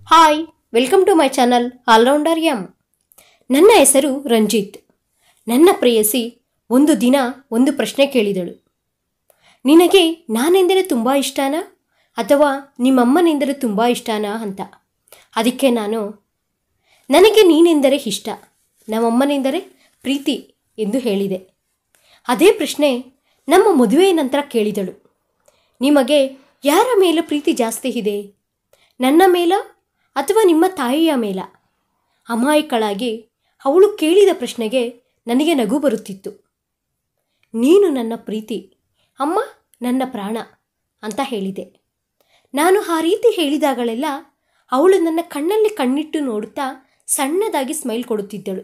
hi welcome to my channel allrounder ಎಂ ನನ್ನ ಹೆಸರು ರಂಜಿತ್ ನನ್ನ ಪ್ರೇಯಸಿ ಒಂದು ದಿನ ಒಂದು ಪ್ರಶ್ನೆ ಕೇಳಿದಳು ನಿನಗೆ ನಾನೆಂದರೆ ತುಂಬ ಇಷ್ಟನಾ ಅಥವಾ ನಿಮ್ಮಮ್ಮನೆಂದರೆ ತುಂಬ ಇಷ್ಟನಾ ಅಂತ ಅದಕ್ಕೆ ನಾನು ನನಗೆ ನೀನೆಂದರೆ ಇಷ್ಟ ನಮ್ಮಮ್ಮನೆಂದರೆ ಪ್ರೀತಿ ಎಂದು ಹೇಳಿದೆ ಅದೇ ಪ್ರಶ್ನೆ ನಮ್ಮ ಮದುವೆಯ ನಂತರ ಕೇಳಿದಳು ನಿಮಗೆ ಯಾರ ಮೇಲೆ ಪ್ರೀತಿ ಜಾಸ್ತಿ ಇದೆ ನನ್ನ ಮೇಲ ಅಥವಾ ನಿಮ್ಮ ತಾಯಿಯ ಮೇಲ ಅಮಾಯಕಳಾಗಿ ಅವಳು ಕೇಳಿದ ಪ್ರಶ್ನೆಗೆ ನನಗೆ ನಗು ಬರುತ್ತಿತ್ತು ನೀನು ನನ್ನ ಪ್ರೀತಿ ಅಮ್ಮ ನನ್ನ ಪ್ರಾಣ ಅಂತ ಹೇಳಿದೆ ನಾನು ಆ ರೀತಿ ಹೇಳಿದಾಗಲೆಲ್ಲ ಅವಳು ನನ್ನ ಕಣ್ಣಲ್ಲಿ ಕಣ್ಣಿಟ್ಟು ನೋಡುತ್ತಾ ಸಣ್ಣದಾಗಿ ಸ್ಮೈಲ್ ಕೊಡುತ್ತಿದ್ದಳು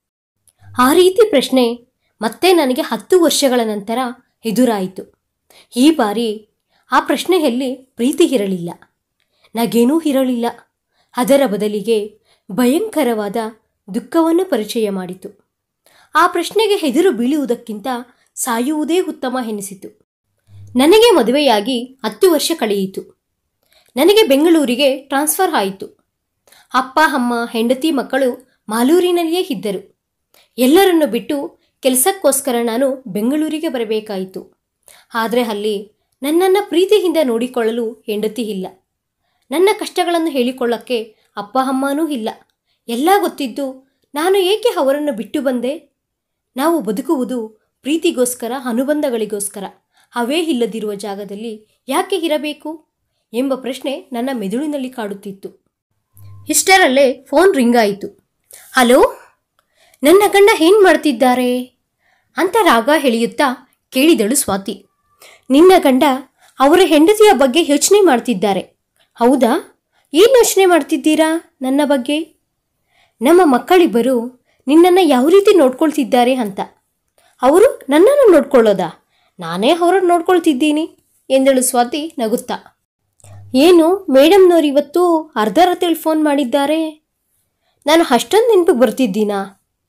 ಆ ರೀತಿ ಪ್ರಶ್ನೆ ಮತ್ತೆ ನನಗೆ ಹತ್ತು ವರ್ಷಗಳ ನಂತರ ಎದುರಾಯಿತು ಈ ಬಾರಿ ಆ ಪ್ರಶ್ನೆಯಲ್ಲಿ ಪ್ರೀತಿ ಇರಲಿಲ್ಲ ನಗೇನೂ ಇರಲಿಲ್ಲ ಅದರ ಬದಲಿಗೆ ಭಯಂಕರವಾದ ದುಃಖವನ್ನು ಪರಿಚಯ ಮಾಡಿತು ಆ ಪ್ರಶ್ನೆಗೆ ಹೆದರು ಬೀಳುವುದಕ್ಕಿಂತ ಸಾಯುವುದೇ ಉತ್ತಮ ಎನಿಸಿತು ನನಗೆ ಮದುವೆಯಾಗಿ ಹತ್ತು ವರ್ಷ ಕಳೆಯಿತು ನನಗೆ ಬೆಂಗಳೂರಿಗೆ ಟ್ರಾನ್ಸ್ಫರ್ ಆಯಿತು ಅಪ್ಪ ಅಮ್ಮ ಹೆಂಡತಿ ಮಕ್ಕಳು ಮಾಲೂರಿನಲ್ಲಿಯೇ ಇದ್ದರು ಎಲ್ಲರನ್ನು ಬಿಟ್ಟು ಕೆಲಸಕ್ಕೋಸ್ಕರ ನಾನು ಬೆಂಗಳೂರಿಗೆ ಬರಬೇಕಾಯಿತು ಆದರೆ ಅಲ್ಲಿ ನನ್ನನ್ನು ಪ್ರೀತಿಯಿಂದ ನೋಡಿಕೊಳ್ಳಲು ಹೆಂಡತಿ ಇಲ್ಲ ನನ್ನ ಕಷ್ಟಗಳನ್ನು ಹೇಳಿಕೊಳ್ಳಕ್ಕೆ ಅಪ್ಪ ಅಮ್ಮನೂ ಇಲ್ಲ ಎಲ್ಲ ಗೊತ್ತಿದ್ದು ನಾನು ಏಕೆ ಅವರನ್ನು ಬಿಟ್ಟು ಬಂದೆ ನಾವು ಬದುಕುವುದು ಪ್ರೀತಿಗೋಸ್ಕರ ಅನುಬಂಧಗಳಿಗೋಸ್ಕರ ಅವೇ ಇಲ್ಲದಿರುವ ಜಾಗದಲ್ಲಿ ಯಾಕೆ ಇರಬೇಕು ಎಂಬ ಪ್ರಶ್ನೆ ನನ್ನ ಮೆದುಳಿನಲ್ಲಿ ಕಾಡುತ್ತಿತ್ತು ಇಷ್ಟರಲ್ಲೇ ಫೋನ್ ರಿಂಗ್ ಆಯಿತು ಹಲೋ ನನ್ನ ಗಂಡ ಏನು ಮಾಡ್ತಿದ್ದಾರೆ ಅಂತ ರಾಗ ಎಳೆಯುತ್ತಾ ಕೇಳಿದಳು ಸ್ವಾತಿ ನಿನ್ನ ಗಂಡ ಅವರ ಹೆಂಡತಿಯ ಬಗ್ಗೆ ಯೋಚನೆ ಮಾಡ್ತಿದ್ದಾರೆ ಹೌದಾ ಏನು ಯೋಚನೆ ಮಾಡ್ತಿದ್ದೀರಾ ನನ್ನ ಬಗ್ಗೆ ನಮ್ಮ ಮಕ್ಕಳಿಬ್ಬರು ನಿನ್ನನ್ನು ಯಾವ ರೀತಿ ನೋಡ್ಕೊಳ್ತಿದ್ದಾರೆ ಅಂತ ಅವರು ನನ್ನನ್ನು ನೋಡ್ಕೊಳ್ಳೋದಾ ನಾನೇ ಅವರನ್ನು ನೋಡ್ಕೊಳ್ತಿದ್ದೀನಿ ಎಂದಳು ಸ್ವಾತಿ ನಗುತ್ತಾ ಏನು ಮೇಡಮ್ನವ್ರು ಇವತ್ತು ಅರ್ಧ ರಾತ್ರಿ ಫೋನ್ ಮಾಡಿದ್ದಾರೆ ನಾನು ಅಷ್ಟೊಂದು ನೆನಪಿಗೆ ಬರ್ತಿದ್ದೀನಾ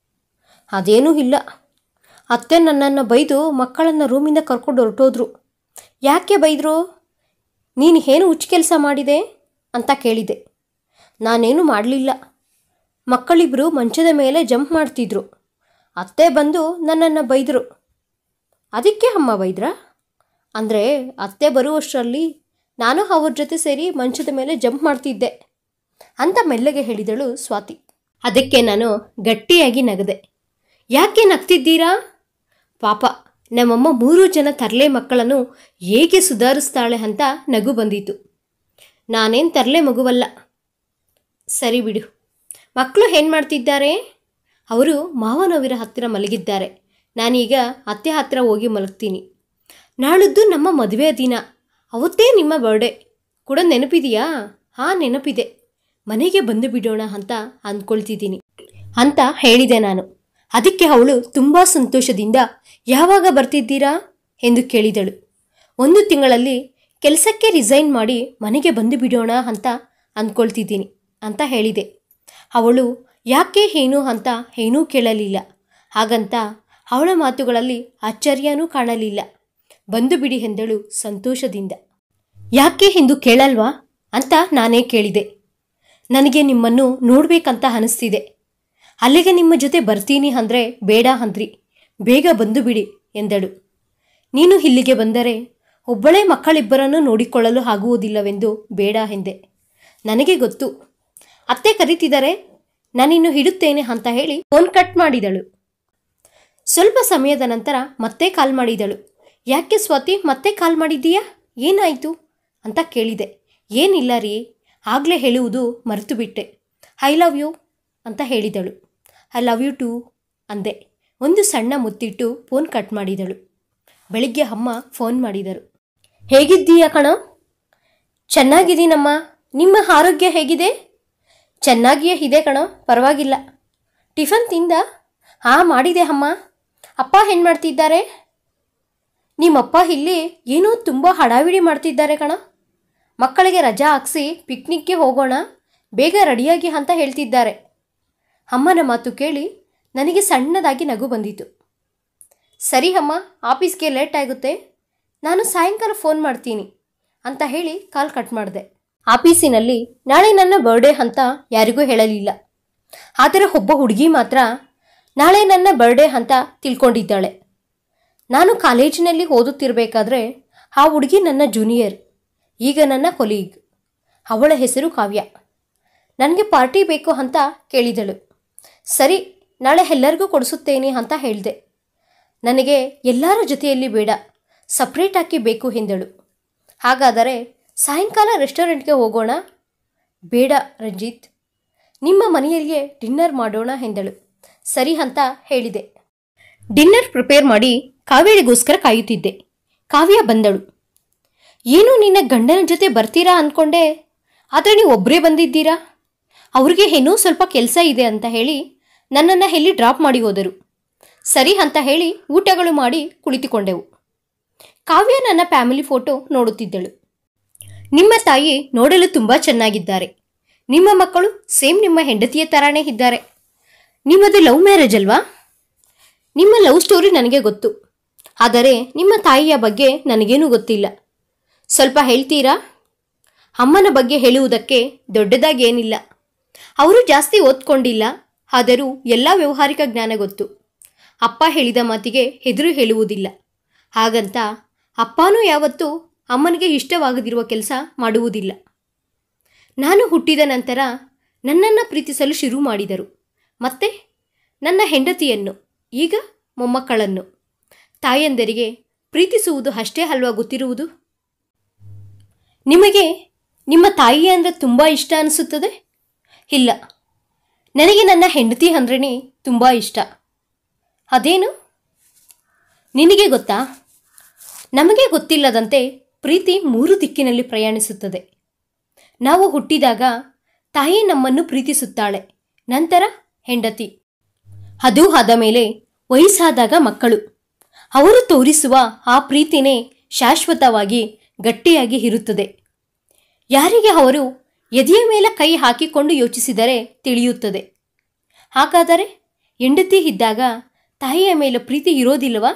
ಅದೇನೂ ಇಲ್ಲ ಅತ್ತೆ ನನ್ನನ್ನು ಬೈದು ಮಕ್ಕಳನ್ನು ರೂಮಿಂದ ಕರ್ಕೊಂಡು ಹೊರಟೋದ್ರು ಯಾಕೆ ಬೈದರು ನೀನು ಏನು ಹುಚ್ಚು ಕೆಲಸ ಮಾಡಿದೆ ಅಂತ ಕೇಳಿದೆ ನಾನೇನು ಮಾಡಲಿಲ್ಲ ಮಕ್ಕಳಿಬ್ಬರು ಮಂಚದ ಮೇಲೆ ಜಂಪ್ ಮಾಡ್ತಿದ್ರು ಅತ್ತೆ ಬಂದು ನನ್ನನ್ನು ಬೈದರು ಅದಕ್ಕೆ ಅಮ್ಮ ಬೈದ್ರಾ ಅಂದರೆ ಅತ್ತೆ ಬರುವಷ್ಟರಲ್ಲಿ ನಾನು ಅವ್ರ ಜೊತೆ ಸೇರಿ ಮಂಚದ ಮೇಲೆ ಜಂಪ್ ಮಾಡ್ತಿದ್ದೆ ಅಂತ ಮೆಲ್ಲಗೆ ಹೇಳಿದಳು ಸ್ವಾತಿ ಅದಕ್ಕೆ ನಾನು ಗಟ್ಟಿಯಾಗಿ ನಗದೆ ಯಾಕೆ ನಗ್ತಿದ್ದೀರಾ ಪಾಪ ನಮ್ಮಮ್ಮ ಮೂರು ಜನ ತರಲೆ ಮಕ್ಕಳನ್ನು ಹೇಗೆ ಸುಧಾರಿಸ್ತಾಳೆ ಅಂತ ನಗು ಬಂದಿತು ನಾನೇನು ತರಲೆ ಮಗುವಲ್ಲ ಸರಿ ಬಿಡು ಮಕ್ಕಳು ಏನು ಮಾಡ್ತಿದ್ದಾರೆ ಅವರು ಮಾವನವರ ಹತ್ತಿರ ಮಲಗಿದ್ದಾರೆ ನಾನೀಗ ಅತ್ತೆ ಹತ್ತಿರ ಹೋಗಿ ಮಲಗ್ತೀನಿ ನಾಳಿದ್ದು ನಮ್ಮ ಮದುವೆಯ ದಿನ ಅವತ್ತೇ ನಿಮ್ಮ ಬರ್ಡೇ ಕೂಡ ನೆನಪಿದೆಯಾ ಹಾಂ ನೆನಪಿದೆ ಮನೆಗೆ ಬಂದು ಬಿಡೋಣ ಅಂತ ಅಂದ್ಕೊಳ್ತಿದ್ದೀನಿ ಅಂತ ಹೇಳಿದೆ ನಾನು ಅದಕ್ಕೆ ಅವಳು ತುಂಬ ಸಂತೋಷದಿಂದ ಯಾವಾಗ ಬರ್ತಿದ್ದೀರಾ ಎಂದು ಕೇಳಿದಳು ಒಂದು ತಿಂಗಳಲ್ಲಿ ಕೆಲಸಕ್ಕೆ ರಿಸೈನ್ ಮಾಡಿ ಮನೆಗೆ ಬಂದು ಬಿಡೋಣ ಅಂತ ಅಂದ್ಕೊಳ್ತಿದ್ದೀನಿ ಅಂತ ಹೇಳಿದೆ ಅವಳು ಯಾಕೆ ಏನು ಅಂತ ಏನೂ ಕೇಳಲಿಲ್ಲ ಹಾಗಂತ ಅವಳ ಮಾತುಗಳಲ್ಲಿ ಆಶ್ಚರ್ಯನೂ ಕಾಣಲಿಲ್ಲ ಬಂದು ಬಿಡಿ ಎಂದಳು ಸಂತೋಷದಿಂದ ಯಾಕೆ ಎಂದು ಕೇಳಲ್ವಾ ಅಂತ ನಾನೇ ಕೇಳಿದೆ ನನಗೆ ನಿಮ್ಮನ್ನು ನೋಡಬೇಕಂತ ಅನಿಸ್ತಿದೆ ಅಲ್ಲಿಗೆ ನಿಮ್ಮ ಜೊತೆ ಬರ್ತೀನಿ ಅಂದರೆ ಬೇಡ ಅಂದ್ರಿ ಬೇಗ ಬಂದು ಬಿಡಿ ಎಂದಳು ನೀನು ಇಲ್ಲಿಗೆ ಬಂದರೆ ಒಬ್ಬಳೇ ಮಕ್ಕಳಿಬ್ಬರನ್ನು ನೋಡಿಕೊಳ್ಳಲು ಆಗುವುದಿಲ್ಲವೆಂದು ಬೇಡ ಎಂದೆ ನನಗೆ ಗೊತ್ತು ಅತ್ತೆ ಕರೀತಿದ್ದಾರೆ ನಾನಿನ್ನು ಹಿಡುತ್ತೇನೆ ಅಂತ ಹೇಳಿ ಫೋನ್ ಕಟ್ ಮಾಡಿದಳು ಸ್ವಲ್ಪ ಸಮಯದ ನಂತರ ಮತ್ತೆ ಕಾಲ್ ಮಾಡಿದಳು ಯಾಕೆ ಸ್ವಾತಿ ಮತ್ತೆ ಕಾಲ್ ಮಾಡಿದ್ದೀಯಾ ಏನಾಯಿತು ಅಂತ ಕೇಳಿದೆ ಏನಿಲ್ಲ ರೀ ಆಗಲೇ ಹೇಳುವುದು ಮರೆತು ಬಿಟ್ಟೆ ಐ ಲವ್ ಯು ಅಂತ ಹೇಳಿದಳು ಐ ಲವ್ ಯು ಟೂ ಅಂದೆ ಒಂದು ಸಣ್ಣ ಮುತ್ತಿಟ್ಟು ಫೋನ್ ಕಟ್ ಮಾಡಿದಳು ಬೆಳಿಗ್ಗೆ ಅಮ್ಮ ಫೋನ್ ಮಾಡಿದರು ಹೇಗಿದ್ದೀಯ ಕಣ ಚೆನ್ನಾಗಿದ್ದೀನಮ್ಮ ನಿಮ್ಮ ಆರೋಗ್ಯ ಹೇಗಿದೆ ಚೆನ್ನಾಗಿಯೇ ಇದೆ ಕಣೋ ಪರವಾಗಿಲ್ಲ ಟಿಫನ್ ತಿಂದ ಹಾಂ ಮಾಡಿದೆ ಅಮ್ಮ ಅಪ್ಪ ಏನು ಮಾಡ್ತಿದ್ದಾರೆ ನಿಮ್ಮಪ್ಪ ಇಲ್ಲಿ ಏನೋ ತುಂಬ ಹಡಾವಿಡಿ ಮಾಡ್ತಿದ್ದಾರೆ ಕಣ ಮಕ್ಕಳಿಗೆ ರಜಾ ಹಾಕ್ಸಿ ಪಿಕ್ನಿಕ್ಗೆ ಹೋಗೋಣ ಬೇಗ ರೆಡಿಯಾಗಿ ಅಂತ ಹೇಳ್ತಿದ್ದಾರೆ ಅಮ್ಮನ ಮಾತು ಕೇಳಿ ನನಗೆ ಸಣ್ಣದಾಗಿ ನಗು ಬಂದಿತು ಸರಿ ಅಮ್ಮ ಆಫೀಸ್ಗೆ ಲೇಟ್ ಆಗುತ್ತೆ ನಾನು ಸಾಯಂಕಾಲ ಫೋನ್ ಮಾಡ್ತೀನಿ ಅಂತ ಹೇಳಿ ಕಾಲ್ ಕಟ್ ಮಾಡಿದೆ ಆಫೀಸಿನಲ್ಲಿ ನಾಳೆ ನನ್ನ ಬರ್ಡೇ ಅಂತ ಯಾರಿಗೂ ಹೇಳಲಿಲ್ಲ ಆದರೆ ಒಬ್ಬ ಹುಡುಗಿ ಮಾತ್ರ ನಾಳೆ ನನ್ನ ಬರ್ಡೇ ಅಂತ ತಿಳ್ಕೊಂಡಿದ್ದಾಳೆ ನಾನು ಕಾಲೇಜಿನಲ್ಲಿ ಓದುತ್ತಿರಬೇಕಾದ್ರೆ ಆ ಹುಡುಗಿ ನನ್ನ ಜೂನಿಯರ್ ಈಗ ನನ್ನ ಕೊಲೀಗ್ ಅವಳ ಹೆಸರು ಕಾವ್ಯ ನನಗೆ ಪಾರ್ಟಿ ಬೇಕು ಅಂತ ಕೇಳಿದಳು ಸರಿ ನಾಳೆ ಎಲ್ಲರಿಗೂ ಕೊಡಿಸುತ್ತೇನೆ ಅಂತ ಹೇಳಿದೆ ನನಗೆ ಎಲ್ಲರ ಜೊತೆಯಲ್ಲಿ ಬೇಡ ಸಪ್ರೇಟ್ ಹಾಕಿ ಬೇಕು ಎಂದಳು ಹಾಗಾದರೆ ಸಾಯಂಕಾಲ ರೆಸ್ಟೋರೆಂಟ್ಗೆ ಹೋಗೋಣ ಬೇಡ ರಂಜಿತ್ ನಿಮ್ಮ ಮನೆಯಲ್ಲಿಯೇ ಡಿನ್ನರ್ ಮಾಡೋಣ ಎಂದಳು ಸರಿ ಅಂತ ಹೇಳಿದೆ ಡಿನ್ನರ್ ಪ್ರಿಪೇರ್ ಮಾಡಿ ಕಾವೇರಿಗೋಸ್ಕರ ಕಾಯುತ್ತಿದ್ದೆ ಕಾವ್ಯ ಬಂದಳು ಏನು ನಿನ್ನ ಗಂಡನ ಜೊತೆ ಬರ್ತೀರಾ ಅಂದ್ಕೊಂಡೆ ಆದರೆ ನೀವು ಒಬ್ಬರೇ ಬಂದಿದ್ದೀರಾ ಅವ್ರಿಗೆ ಏನೋ ಸ್ವಲ್ಪ ಕೆಲಸ ಇದೆ ಅಂತ ಹೇಳಿ ನನ್ನನ್ನು ಎಲ್ಲಿ ಡ್ರಾಪ್ ಮಾಡಿ ಹೋದರು ಸರಿ ಅಂತ ಹೇಳಿ ಊಟಗಳು ಮಾಡಿ ಕುಳಿತುಕೊಂಡೆವು ಕಾವ್ಯ ನನ್ನ ಫ್ಯಾಮಿಲಿ ಫೋಟೋ ನೋಡುತ್ತಿದ್ದಳು ನಿಮ್ಮ ತಾಯಿ ನೋಡಲು ತುಂಬ ಚೆನ್ನಾಗಿದ್ದಾರೆ ನಿಮ್ಮ ಮಕ್ಕಳು ಸೇಮ್ ನಿಮ್ಮ ಹೆಂಡತಿಯ ಥರಾನೇ ಇದ್ದಾರೆ ನಿಮ್ಮದು ಲವ್ ಮ್ಯಾರೇಜ್ ಅಲ್ವಾ ನಿಮ್ಮ ಲವ್ ಸ್ಟೋರಿ ನನಗೆ ಗೊತ್ತು ಆದರೆ ನಿಮ್ಮ ತಾಯಿಯ ಬಗ್ಗೆ ನನಗೇನೂ ಗೊತ್ತಿಲ್ಲ ಸ್ವಲ್ಪ ಹೇಳ್ತೀರಾ ಅಮ್ಮನ ಬಗ್ಗೆ ಹೇಳುವುದಕ್ಕೆ ದೊಡ್ಡದಾಗಿ ಏನಿಲ್ಲ ಅವರು ಜಾಸ್ತಿ ಓದ್ಕೊಂಡಿಲ್ಲ ಆದರೂ ಎಲ್ಲ ವ್ಯವಹಾರಿಕ ಜ್ಞಾನ ಗೊತ್ತು ಅಪ್ಪ ಹೇಳಿದ ಮಾತಿಗೆ ಹೆದರು ಹೇಳುವುದಿಲ್ಲ ಹಾಗಂತ ಅಪ್ಪನೂ ಯಾವತ್ತೂ ಅಮ್ಮನಿಗೆ ಇಷ್ಟವಾಗದಿರುವ ಕೆಲಸ ಮಾಡುವುದಿಲ್ಲ ನಾನು ಹುಟ್ಟಿದ ನಂತರ ನನ್ನನ್ನು ಪ್ರೀತಿಸಲು ಶುರು ಮಾಡಿದರು ಮತ್ತೆ ನನ್ನ ಹೆಂಡತಿಯನ್ನು ಈಗ ಮೊಮ್ಮಕ್ಕಳನ್ನು ತಾಯಂದರಿಗೆ ಪ್ರೀತಿಸುವುದು ಅಷ್ಟೇ ಅಲ್ವಾ ಗೊತ್ತಿರುವುದು ನಿಮಗೆ ನಿಮ್ಮ ತಾಯಿ ಅಂದರೆ ತುಂಬ ಇಷ್ಟ ಅನಿಸುತ್ತದೆ ಇಲ್ಲ ನನಗೆ ನನ್ನ ಹೆಂಡತಿ ಅಂದ್ರೇ ತುಂಬ ಇಷ್ಟ ಅದೇನು ನಿನಗೆ ಗೊತ್ತಾ ನಮಗೆ ಗೊತ್ತಿಲ್ಲದಂತೆ ಪ್ರೀತಿ ಮೂರು ದಿಕ್ಕಿನಲ್ಲಿ ಪ್ರಯಾಣಿಸುತ್ತದೆ ನಾವು ಹುಟ್ಟಿದಾಗ ತಾಯಿ ನಮ್ಮನ್ನು ಪ್ರೀತಿಸುತ್ತಾಳೆ ನಂತರ ಹೆಂಡತಿ ಅದು ಆದ ಮೇಲೆ ವಯಸ್ಸಾದಾಗ ಮಕ್ಕಳು ಅವರು ತೋರಿಸುವ ಆ ಪ್ರೀತಿನೇ ಶಾಶ್ವತವಾಗಿ ಗಟ್ಟಿಯಾಗಿ ಇರುತ್ತದೆ ಯಾರಿಗೆ ಅವರು ಎದೆಯ ಮೇಲೆ ಕೈ ಹಾಕಿಕೊಂಡು ಯೋಚಿಸಿದರೆ ತಿಳಿಯುತ್ತದೆ ಹಾಗಾದರೆ ಹೆಂಡತಿ ಇದ್ದಾಗ ತಾಯಿಯ ಮೇಲೆ ಪ್ರೀತಿ ಇರೋದಿಲ್ಲವಾ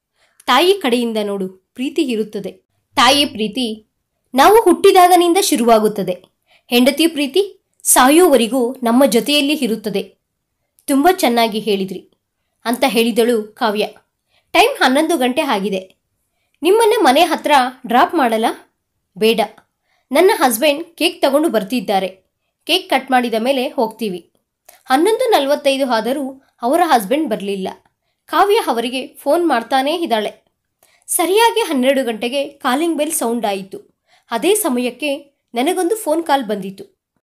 ತಾಯಿ ಕಡೆಯಿಂದ ನೋಡು ಪ್ರೀತಿ ಇರುತ್ತದೆ ತಾಯಿ ಪ್ರೀತಿ ನಾವು ಹುಟ್ಟಿದಾಗನಿಂದ ಶುರುವಾಗುತ್ತದೆ ಹೆಂಡತಿ ಪ್ರೀತಿ ಸಾಯೋವರೆಗೂ ನಮ್ಮ ಜೊತೆಯಲ್ಲಿ ಇರುತ್ತದೆ ತುಂಬ ಚೆನ್ನಾಗಿ ಹೇಳಿದ್ರಿ ಅಂತ ಹೇಳಿದಳು ಕಾವ್ಯ ಟೈಮ್ ಹನ್ನೊಂದು ಗಂಟೆ ಆಗಿದೆ ನಿಮ್ಮನ್ನು ಮನೆ ಹತ್ರ ಡ್ರಾಪ್ ಮಾಡಲ್ಲ ಬೇಡ ನನ್ನ ಹಸ್ಬೆಂಡ್ ಕೇಕ್ ತಗೊಂಡು ಬರ್ತಿದ್ದಾರೆ ಕೇಕ್ ಕಟ್ ಮಾಡಿದ ಮೇಲೆ ಹೋಗ್ತೀವಿ ಹನ್ನೊಂದು ನಲವತ್ತೈದು ಆದರೂ ಅವರ ಹಸ್ಬೆಂಡ್ ಬರಲಿಲ್ಲ ಕಾವ್ಯ ಅವರಿಗೆ ಫೋನ್ ಮಾಡ್ತಾನೇ ಇದ್ದಾಳೆ ಸರಿಯಾಗಿ ಹನ್ನೆರಡು ಗಂಟೆಗೆ ಕಾಲಿಂಗ್ ಬೆಲ್ ಸೌಂಡ್ ಆಯಿತು ಅದೇ ಸಮಯಕ್ಕೆ ನನಗೊಂದು ಫೋನ್ ಕಾಲ್ ಬಂದಿತು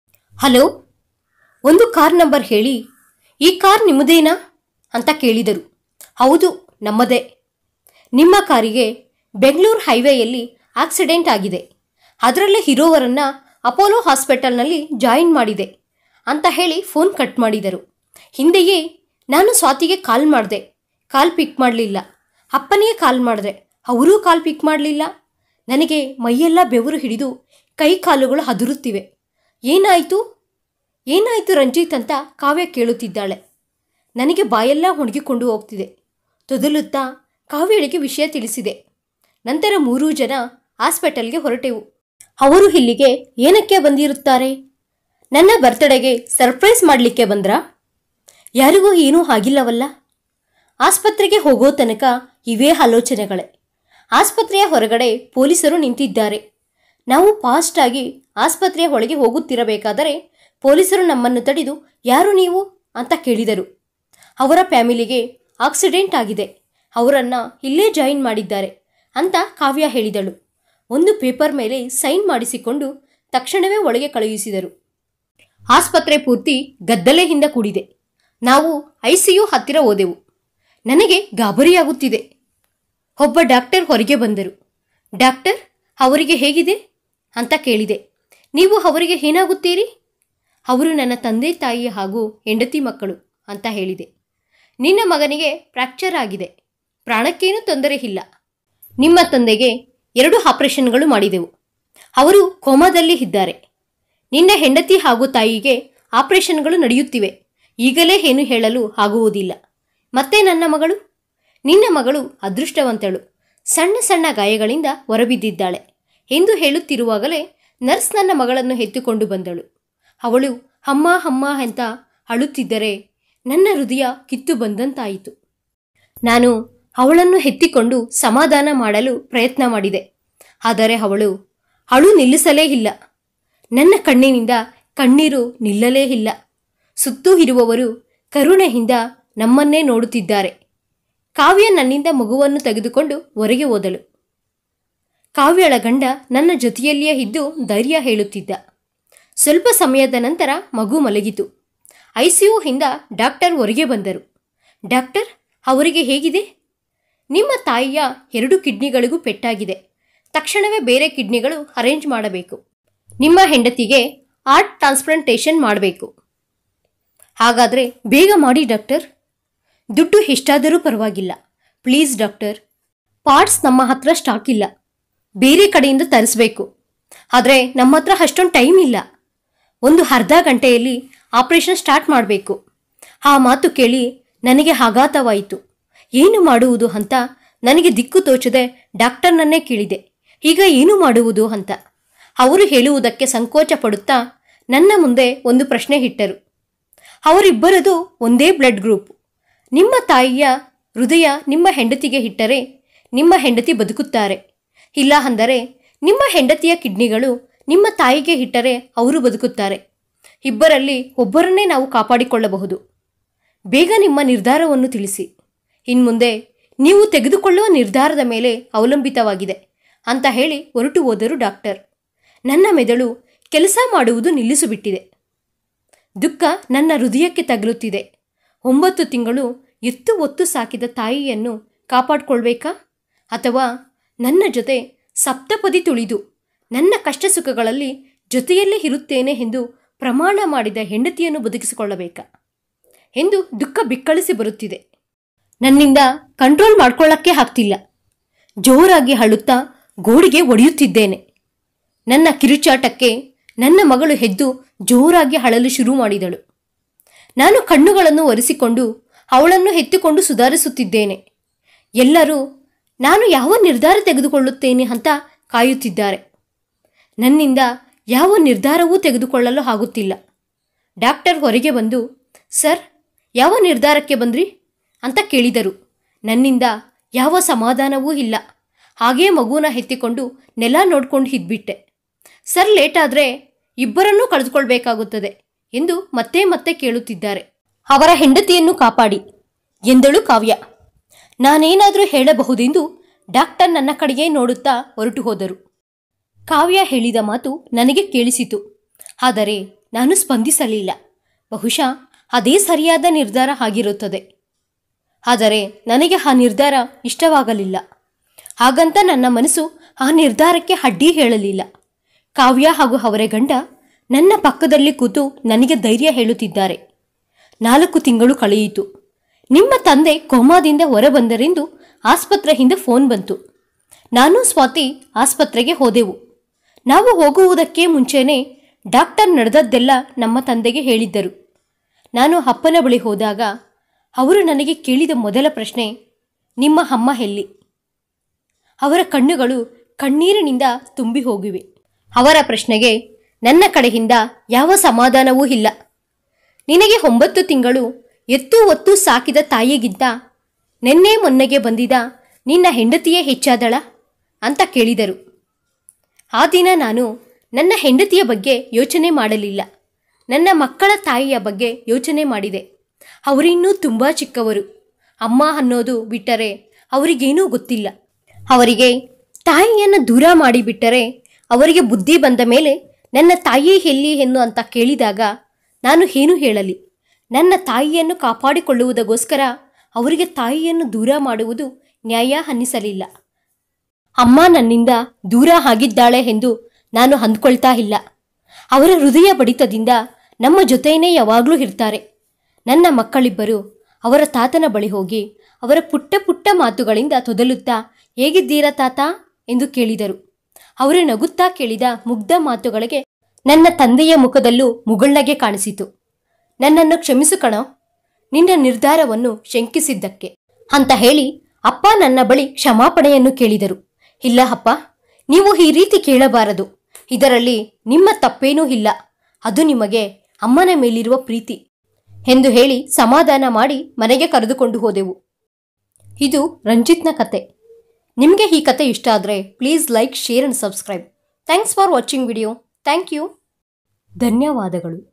ಹಲೋ ಒಂದು ಕಾರ್ ನಂಬರ್ ಹೇಳಿ ಈ ಕಾರ್ ನಿಮ್ಮದೇನಾ ಅಂತ ಕೇಳಿದರು ಹೌದು ನಮ್ಮದೇ ನಿಮ್ಮ ಕಾರಿಗೆ ಬೆಂಗಳೂರು ಹೈವೇಯಲ್ಲಿ ಆಕ್ಸಿಡೆಂಟ್ ಆಗಿದೆ ಅದರಲ್ಲೇ ಹೀರೋವರನ್ನು ಅಪೋಲೋ ಹಾಸ್ಪಿಟಲ್ನಲ್ಲಿ ಜಾಯಿನ್ ಮಾಡಿದೆ ಅಂತ ಹೇಳಿ ಫೋನ್ ಕಟ್ ಮಾಡಿದರು ಹಿಂದೆಯೇ ನಾನು ಸ್ವಾತಿಗೆ ಕಾಲ್ ಮಾಡಿದೆ ಕಾಲ್ ಪಿಕ್ ಮಾಡಲಿಲ್ಲ ಅಪ್ಪನಿಗೆ ಕಾಲ್ ಮಾಡಿದೆ ಅವರೂ ಕಾಲ್ ಪಿಕ್ ಮಾಡಲಿಲ್ಲ ನನಗೆ ಮೈಯೆಲ್ಲ ಬೆವರು ಹಿಡಿದು ಕೈ ಕಾಲುಗಳು ಹದುರುತ್ತಿವೆ ಏನಾಯಿತು ಏನಾಯಿತು ರಂಜಿತ್ ಅಂತ ಕಾವ್ಯ ಕೇಳುತ್ತಿದ್ದಾಳೆ ನನಗೆ ಬಾಯೆಲ್ಲ ಒಣಗಿಕೊಂಡು ಹೋಗ್ತಿದೆ ತೊದಲುತ್ತಾ ಕಾವ್ಯಳಿಗೆ ವಿಷಯ ತಿಳಿಸಿದೆ ನಂತರ ಮೂರೂ ಜನ ಹಾಸ್ಪಿಟಲ್ಗೆ ಹೊರಟೆವು ಅವರು ಇಲ್ಲಿಗೆ ಏನಕ್ಕೆ ಬಂದಿರುತ್ತಾರೆ ನನ್ನ ಬರ್ತ್ಡೇಗೆ ಸರ್ಪ್ರೈಸ್ ಮಾಡಲಿಕ್ಕೆ ಬಂದ್ರಾ ಯಾರಿಗೂ ಏನೂ ಆಗಿಲ್ಲವಲ್ಲ ಆಸ್ಪತ್ರೆಗೆ ಹೋಗೋ ತನಕ ಇವೇ ಆಲೋಚನೆಗಳೇ ಆಸ್ಪತ್ರೆಯ ಹೊರಗಡೆ ಪೊಲೀಸರು ನಿಂತಿದ್ದಾರೆ ನಾವು ಫಾಸ್ಟಾಗಿ ಆಸ್ಪತ್ರೆಯ ಒಳಗೆ ಹೋಗುತ್ತಿರಬೇಕಾದರೆ ಪೊಲೀಸರು ನಮ್ಮನ್ನು ತಡೆದು ಯಾರು ನೀವು ಅಂತ ಕೇಳಿದರು ಅವರ ಫ್ಯಾಮಿಲಿಗೆ ಆಕ್ಸಿಡೆಂಟ್ ಆಗಿದೆ ಅವರನ್ನು ಇಲ್ಲೇ ಜಾಯಿನ್ ಮಾಡಿದ್ದಾರೆ ಅಂತ ಕಾವ್ಯ ಹೇಳಿದಳು ಒಂದು ಪೇಪರ್ ಮೇಲೆ ಸೈನ್ ಮಾಡಿಸಿಕೊಂಡು ತಕ್ಷಣವೇ ಒಳಗೆ ಕಳುಹಿಸಿದರು ಆಸ್ಪತ್ರೆ ಪೂರ್ತಿ ಗದ್ದಲೆಯಿಂದ ಕೂಡಿದೆ ನಾವು ಐಸಿಯು ಹತ್ತಿರ ಹೋದೆವು ನನಗೆ ಗಾಬರಿಯಾಗುತ್ತಿದೆ ಒಬ್ಬ ಡಾಕ್ಟರ್ ಹೊರಗೆ ಬಂದರು ಡಾಕ್ಟರ್ ಅವರಿಗೆ ಹೇಗಿದೆ ಅಂತ ಕೇಳಿದೆ ನೀವು ಅವರಿಗೆ ಏನಾಗುತ್ತೀರಿ ಅವರು ನನ್ನ ತಂದೆ ತಾಯಿ ಹಾಗೂ ಹೆಂಡತಿ ಮಕ್ಕಳು ಅಂತ ಹೇಳಿದೆ ನಿನ್ನ ಮಗನಿಗೆ ಫ್ರ್ಯಾಕ್ಚರ್ ಆಗಿದೆ ಪ್ರಾಣಕ್ಕೇನೂ ತೊಂದರೆ ಇಲ್ಲ ನಿಮ್ಮ ತಂದೆಗೆ ಎರಡು ಆಪರೇಷನ್ಗಳು ಮಾಡಿದೆವು ಅವರು ಕೋಮಾದಲ್ಲಿ ಇದ್ದಾರೆ ನಿನ್ನ ಹೆಂಡತಿ ಹಾಗೂ ತಾಯಿಗೆ ಆಪರೇಷನ್ಗಳು ನಡೆಯುತ್ತಿವೆ ಈಗಲೇ ಏನು ಹೇಳಲು ಆಗುವುದಿಲ್ಲ ಮತ್ತೆ ನನ್ನ ಮಗಳು ನಿನ್ನ ಮಗಳು ಅದೃಷ್ಟವಂತಳು ಸಣ್ಣ ಸಣ್ಣ ಗಾಯಗಳಿಂದ ಹೊರಬಿದ್ದಿದ್ದಾಳೆ ಎಂದು ಹೇಳುತ್ತಿರುವಾಗಲೇ ನರ್ಸ್ ನನ್ನ ಮಗಳನ್ನು ಎತ್ತಿಕೊಂಡು ಬಂದಳು ಅವಳು ಅಮ್ಮ ಅಮ್ಮ ಅಂತ ಅಳುತ್ತಿದ್ದರೆ ನನ್ನ ಹೃದಯ ಕಿತ್ತು ಬಂದಂತಾಯಿತು ನಾನು ಅವಳನ್ನು ಎತ್ತಿಕೊಂಡು ಸಮಾಧಾನ ಮಾಡಲು ಪ್ರಯತ್ನ ಮಾಡಿದೆ ಆದರೆ ಅವಳು ಅಳು ನಿಲ್ಲಿಸಲೇ ಇಲ್ಲ ನನ್ನ ಕಣ್ಣಿನಿಂದ ಕಣ್ಣೀರು ನಿಲ್ಲಲೇ ಇಲ್ಲ ಸುತ್ತೂ ಇರುವವರು ಕರುಣೆಯಿಂದ ನಮ್ಮನ್ನೇ ನೋಡುತ್ತಿದ್ದಾರೆ ಕಾವ್ಯ ನನ್ನಿಂದ ಮಗುವನ್ನು ತೆಗೆದುಕೊಂಡು ಹೊರಗೆ ಹೋದಳು ಕಾವ್ಯಳ ಗಂಡ ನನ್ನ ಜೊತೆಯಲ್ಲಿಯೇ ಇದ್ದು ಧೈರ್ಯ ಹೇಳುತ್ತಿದ್ದ ಸ್ವಲ್ಪ ಸಮಯದ ನಂತರ ಮಗು ಮಲಗಿತು ಐಸಿಯುಯಿಂದ ಡಾಕ್ಟರ್ ಹೊರಗೆ ಬಂದರು ಡಾಕ್ಟರ್ ಅವರಿಗೆ ಹೇಗಿದೆ ನಿಮ್ಮ ತಾಯಿಯ ಎರಡು ಕಿಡ್ನಿಗಳಿಗೂ ಪೆಟ್ಟಾಗಿದೆ ತಕ್ಷಣವೇ ಬೇರೆ ಕಿಡ್ನಿಗಳು ಅರೇಂಜ್ ಮಾಡಬೇಕು ನಿಮ್ಮ ಹೆಂಡತಿಗೆ ಆರ್ಟ್ ಟ್ರಾನ್ಸ್ಪ್ಲಾಂಟೇಷನ್ ಮಾಡಬೇಕು ಹಾಗಾದರೆ ಬೇಗ ಮಾಡಿ ಡಾಕ್ಟರ್ ದುಡ್ಡು ಎಷ್ಟಾದರೂ ಪರವಾಗಿಲ್ಲ ಪ್ಲೀಸ್ ಡಾಕ್ಟರ್ ಪಾರ್ಟ್ಸ್ ನಮ್ಮ ಹತ್ರ ಸ್ಟಾಕ್ ಇಲ್ಲ ಬೇರೆ ಕಡೆಯಿಂದ ತರಿಸ್ಬೇಕು ಆದರೆ ನಮ್ಮ ಹತ್ರ ಅಷ್ಟೊಂದು ಟೈಮ್ ಇಲ್ಲ ಒಂದು ಅರ್ಧ ಗಂಟೆಯಲ್ಲಿ ಆಪರೇಷನ್ ಸ್ಟಾರ್ಟ್ ಮಾಡಬೇಕು ಆ ಮಾತು ಕೇಳಿ ನನಗೆ ಆಘಾತವಾಯಿತು ಏನು ಮಾಡುವುದು ಅಂತ ನನಗೆ ದಿಕ್ಕು ತೋಚದೆ ಡಾಕ್ಟರ್ನನ್ನೇ ಕೇಳಿದೆ ಈಗ ಏನು ಮಾಡುವುದು ಅಂತ ಅವರು ಹೇಳುವುದಕ್ಕೆ ಸಂಕೋಚ ಪಡುತ್ತಾ ನನ್ನ ಮುಂದೆ ಒಂದು ಪ್ರಶ್ನೆ ಇಟ್ಟರು ಅವರಿಬ್ಬರದು ಒಂದೇ ಬ್ಲಡ್ ಗ್ರೂಪ್ ನಿಮ್ಮ ತಾಯಿಯ ಹೃದಯ ನಿಮ್ಮ ಹೆಂಡತಿಗೆ ಇಟ್ಟರೆ ನಿಮ್ಮ ಹೆಂಡತಿ ಬದುಕುತ್ತಾರೆ ಇಲ್ಲ ಅಂದರೆ ನಿಮ್ಮ ಹೆಂಡತಿಯ ಕಿಡ್ನಿಗಳು ನಿಮ್ಮ ತಾಯಿಗೆ ಇಟ್ಟರೆ ಅವರು ಬದುಕುತ್ತಾರೆ ಇಬ್ಬರಲ್ಲಿ ಒಬ್ಬರನ್ನೇ ನಾವು ಕಾಪಾಡಿಕೊಳ್ಳಬಹುದು ಬೇಗ ನಿಮ್ಮ ನಿರ್ಧಾರವನ್ನು ತಿಳಿಸಿ ಇನ್ಮುಂದೆ ನೀವು ತೆಗೆದುಕೊಳ್ಳುವ ನಿರ್ಧಾರದ ಮೇಲೆ ಅವಲಂಬಿತವಾಗಿದೆ ಅಂತ ಹೇಳಿ ಹೊರಟು ಹೋದರು ಡಾಕ್ಟರ್ ನನ್ನ ಮೆದುಳು ಕೆಲಸ ಮಾಡುವುದು ನಿಲ್ಲಿಸಿಬಿಟ್ಟಿದೆ ದುಃಖ ನನ್ನ ಹೃದಯಕ್ಕೆ ತಗಲುತ್ತಿದೆ ಒಂಬತ್ತು ತಿಂಗಳು ಎತ್ತು ಒತ್ತು ಸಾಕಿದ ತಾಯಿಯನ್ನು ಕಾಪಾಡಿಕೊಳ್ಬೇಕಾ ಅಥವಾ ನನ್ನ ಜೊತೆ ಸಪ್ತಪದಿ ತುಳಿದು ನನ್ನ ಕಷ್ಟ ಸುಖಗಳಲ್ಲಿ ಜೊತೆಯಲ್ಲೇ ಇರುತ್ತೇನೆ ಎಂದು ಪ್ರಮಾಣ ಮಾಡಿದ ಹೆಂಡತಿಯನ್ನು ಬದುಕಿಸಿಕೊಳ್ಳಬೇಕಾ ಎಂದು ದುಃಖ ಬಿಕ್ಕಳಿಸಿ ಬರುತ್ತಿದೆ ನನ್ನಿಂದ ಕಂಟ್ರೋಲ್ ಮಾಡ್ಕೊಳ್ಳಕ್ಕೆ ಆಗ್ತಿಲ್ಲ ಜೋರಾಗಿ ಅಳುತ್ತಾ ಗೋಡಿಗೆ ಒಡೆಯುತ್ತಿದ್ದೇನೆ ನನ್ನ ಕಿರುಚಾಟಕ್ಕೆ ನನ್ನ ಮಗಳು ಎದ್ದು ಜೋರಾಗಿ ಅಳಲು ಶುರು ಮಾಡಿದಳು ನಾನು ಕಣ್ಣುಗಳನ್ನು ಒರೆಸಿಕೊಂಡು ಅವಳನ್ನು ಎತ್ತಿಕೊಂಡು ಸುಧಾರಿಸುತ್ತಿದ್ದೇನೆ ಎಲ್ಲರೂ ನಾನು ಯಾವ ನಿರ್ಧಾರ ತೆಗೆದುಕೊಳ್ಳುತ್ತೇನೆ ಅಂತ ಕಾಯುತ್ತಿದ್ದಾರೆ ನನ್ನಿಂದ ಯಾವ ನಿರ್ಧಾರವೂ ತೆಗೆದುಕೊಳ್ಳಲು ಆಗುತ್ತಿಲ್ಲ ಡಾಕ್ಟರ್ ಹೊರಗೆ ಬಂದು ಸರ್ ಯಾವ ನಿರ್ಧಾರಕ್ಕೆ ಬಂದ್ರಿ ಅಂತ ಕೇಳಿದರು ನನ್ನಿಂದ ಯಾವ ಸಮಾಧಾನವೂ ಇಲ್ಲ ಹಾಗೇ ಮಗುನ ಎತ್ತಿಕೊಂಡು ನೆಲ ನೋಡ್ಕೊಂಡು ಇದ್ಬಿಟ್ಟೆ ಸರ್ ಲೇಟ್ ಆದರೆ ಇಬ್ಬರನ್ನೂ ಕಳೆದುಕೊಳ್ಬೇಕಾಗುತ್ತದೆ ಎಂದು ಮತ್ತೆ ಮತ್ತೆ ಕೇಳುತ್ತಿದ್ದಾರೆ ಅವರ ಹೆಂಡತಿಯನ್ನು ಕಾಪಾಡಿ ಎಂದಳು ಕಾವ್ಯ ನಾನೇನಾದರೂ ಹೇಳಬಹುದೆಂದು ಡಾಕ್ಟರ್ ನನ್ನ ಕಡೆಗೆ ನೋಡುತ್ತಾ ಹೊರಟು ಹೋದರು ಕಾವ್ಯ ಹೇಳಿದ ಮಾತು ನನಗೆ ಕೇಳಿಸಿತು ಆದರೆ ನಾನು ಸ್ಪಂದಿಸಲಿಲ್ಲ ಬಹುಶಃ ಅದೇ ಸರಿಯಾದ ನಿರ್ಧಾರ ಆಗಿರುತ್ತದೆ ಆದರೆ ನನಗೆ ಆ ನಿರ್ಧಾರ ಇಷ್ಟವಾಗಲಿಲ್ಲ ಹಾಗಂತ ನನ್ನ ಮನಸ್ಸು ಆ ನಿರ್ಧಾರಕ್ಕೆ ಅಡ್ಡಿ ಹೇಳಲಿಲ್ಲ ಕಾವ್ಯ ಹಾಗೂ ಅವರ ಗಂಡ ನನ್ನ ಪಕ್ಕದಲ್ಲಿ ಕೂತು ನನಗೆ ಧೈರ್ಯ ಹೇಳುತ್ತಿದ್ದಾರೆ ನಾಲ್ಕು ತಿಂಗಳು ಕಳೆಯಿತು ನಿಮ್ಮ ತಂದೆ ಕೋಮಾದಿಂದ ಹೊರಬಂದರೆಂದು ಆಸ್ಪತ್ರೆಯಿಂದ ಫೋನ್ ಬಂತು ನಾನು ಸ್ವಾತಿ ಆಸ್ಪತ್ರೆಗೆ ಹೋದೆವು ನಾವು ಹೋಗುವುದಕ್ಕೆ ಮುಂಚೆನೇ ಡಾಕ್ಟರ್ ನಡೆದದ್ದೆಲ್ಲ ನಮ್ಮ ತಂದೆಗೆ ಹೇಳಿದ್ದರು ನಾನು ಅಪ್ಪನ ಬಳಿ ಹೋದಾಗ ಅವರು ನನಗೆ ಕೇಳಿದ ಮೊದಲ ಪ್ರಶ್ನೆ ನಿಮ್ಮ ಅಮ್ಮ ಎಲ್ಲಿ ಅವರ ಕಣ್ಣುಗಳು ಕಣ್ಣೀರಿನಿಂದ ತುಂಬಿ ಹೋಗಿವೆ ಅವರ ಪ್ರಶ್ನೆಗೆ ನನ್ನ ಕಡೆಯಿಂದ ಯಾವ ಸಮಾಧಾನವೂ ಇಲ್ಲ ನಿನಗೆ ಒಂಬತ್ತು ತಿಂಗಳು ಎತ್ತು ಒತ್ತು ಸಾಕಿದ ತಾಯಿಗಿಂತ ನಿನ್ನೆ ಮೊನ್ನೆಗೆ ಬಂದಿದ ನಿನ್ನ ಹೆಂಡತಿಯೇ ಹೆಚ್ಚಾದಳ ಅಂತ ಕೇಳಿದರು ಆ ದಿನ ನಾನು ನನ್ನ ಹೆಂಡತಿಯ ಬಗ್ಗೆ ಯೋಚನೆ ಮಾಡಲಿಲ್ಲ ನನ್ನ ಮಕ್ಕಳ ತಾಯಿಯ ಬಗ್ಗೆ ಯೋಚನೆ ಮಾಡಿದೆ ಅವರಿನ್ನೂ ತುಂಬ ಚಿಕ್ಕವರು ಅಮ್ಮ ಅನ್ನೋದು ಬಿಟ್ಟರೆ ಅವರಿಗೇನೂ ಗೊತ್ತಿಲ್ಲ ಅವರಿಗೆ ತಾಯಿಯನ್ನು ದೂರ ಮಾಡಿಬಿಟ್ಟರೆ ಅವರಿಗೆ ಬುದ್ಧಿ ಬಂದ ಮೇಲೆ ನನ್ನ ತಾಯಿ ಎಲ್ಲಿ ಎನ್ನು ಅಂತ ಕೇಳಿದಾಗ ನಾನು ಏನು ಹೇಳಲಿ ನನ್ನ ತಾಯಿಯನ್ನು ಕಾಪಾಡಿಕೊಳ್ಳುವುದಕ್ಕೋಸ್ಕರ ಅವರಿಗೆ ತಾಯಿಯನ್ನು ದೂರ ಮಾಡುವುದು ನ್ಯಾಯ ಅನ್ನಿಸಲಿಲ್ಲ ಅಮ್ಮ ನನ್ನಿಂದ ದೂರ ಆಗಿದ್ದಾಳೆ ಎಂದು ನಾನು ಅಂದ್ಕೊಳ್ತಾ ಇಲ್ಲ ಅವರ ಹೃದಯ ಬಡಿತದಿಂದ ನಮ್ಮ ಜೊತೆಯೇ ಯಾವಾಗಲೂ ಇರ್ತಾರೆ ನನ್ನ ಮಕ್ಕಳಿಬ್ಬರು ಅವರ ತಾತನ ಬಳಿ ಹೋಗಿ ಅವರ ಪುಟ್ಟ ಪುಟ್ಟ ಮಾತುಗಳಿಂದ ತೊದಲುತ್ತಾ ಹೇಗಿದ್ದೀರಾ ತಾತ ಎಂದು ಕೇಳಿದರು ಅವರು ನಗುತ್ತಾ ಕೇಳಿದ ಮುಗ್ಧ ಮಾತುಗಳಿಗೆ ನನ್ನ ತಂದೆಯ ಮುಖದಲ್ಲೂ ಮುಗುಳ್ನಗೆ ಕಾಣಿಸಿತು ನನ್ನನ್ನು ಕ್ಷಮಿಸು ಕಣೋ ನಿನ್ನ ನಿರ್ಧಾರವನ್ನು ಶಂಕಿಸಿದ್ದಕ್ಕೆ ಅಂತ ಹೇಳಿ ಅಪ್ಪ ನನ್ನ ಬಳಿ ಕ್ಷಮಾಪಣೆಯನ್ನು ಕೇಳಿದರು ಇಲ್ಲ ಅಪ್ಪ ನೀವು ಈ ರೀತಿ ಕೇಳಬಾರದು ಇದರಲ್ಲಿ ನಿಮ್ಮ ತಪ್ಪೇನೂ ಇಲ್ಲ ಅದು ನಿಮಗೆ ಅಮ್ಮನ ಮೇಲಿರುವ ಪ್ರೀತಿ ಎಂದು ಹೇಳಿ ಸಮಾಧಾನ ಮಾಡಿ ಮನೆಗೆ ಕರೆದುಕೊಂಡು ಹೋದೆವು ಇದು ರಂಜಿತ್ನ ಕತೆ ನಿಮಗೆ ಈ ಕತೆ ಇಷ್ಟ ಆದರೆ please like share and subscribe thanks for watching video thank you ಧನ್ಯವಾದಗಳು